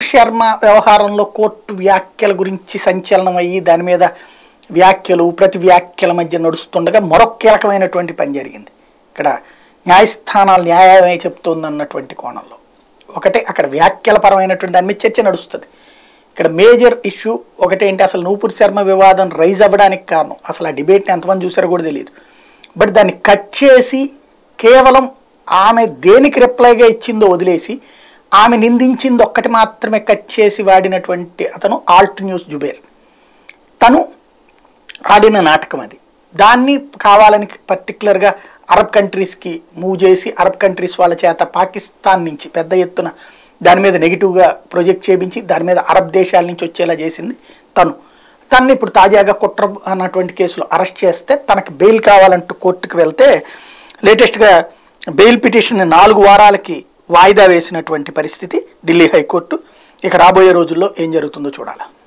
శర్మ వ్యవహారంలో కోర్టు వ్యాఖ్యల గురించి సంచలనం అయ్యి దాని మీద వ్యాఖ్యలు ప్రతి వ్యాఖ్యల మధ్య నడుస్తుండగా మరొక కీలకమైనటువంటి పని జరిగింది ఇక్కడ న్యాయస్థానాలు న్యాయమే చెప్తుంది అన్నటువంటి కోణంలో ఒకటే అక్కడ వ్యాఖ్యల పరమైనటువంటి దాని మీద చర్చ నడుస్తుంది ఇక్కడ మేజర్ ఇష్యూ ఒకటేంటి అసలు నూపూర్ శర్మ వివాదం రైజ్ అవ్వడానికి కారణం అసలు ఆ డిబేట్ని ఎంతమంది చూసారో కూడా తెలియదు బట్ దాన్ని కట్ చేసి కేవలం ఆమె దేనికి రిప్లైగా ఇచ్చిందో వదిలేసి ఆమె నిందించింది ఒక్కటి మాత్రమే కట్ చేసి వాడినటువంటి అతను ఆల్ట్ న్యూస్ జుబేర్ తను ఆడిన నాటకం అది దాన్ని కావాలని పర్టికులర్గా అరబ్ కంట్రీస్కి మూవ్ చేసి అరబ్ కంట్రీస్ వాళ్ళ చేత పాకిస్తాన్ నుంచి పెద్ద ఎత్తున దాని మీద నెగిటివ్గా ప్రొజెక్ట్ చేయించి దాని మీద అరబ్ దేశాల నుంచి వచ్చేలా చేసింది తను తనని ఇప్పుడు తాజాగా కుట్ర అన్నటువంటి కేసులో అరెస్ట్ చేస్తే తనకు బెయిల్ కావాలంటూ కోర్టుకు వెళ్తే లేటెస్ట్గా బెయిల్ పిటిషన్ నాలుగు వారాలకి వాయిదా వేసినటువంటి పరిస్థితి ఢిల్లీ హైకోర్టు ఇక రాబోయే రోజుల్లో ఏం జరుగుతుందో చూడాలి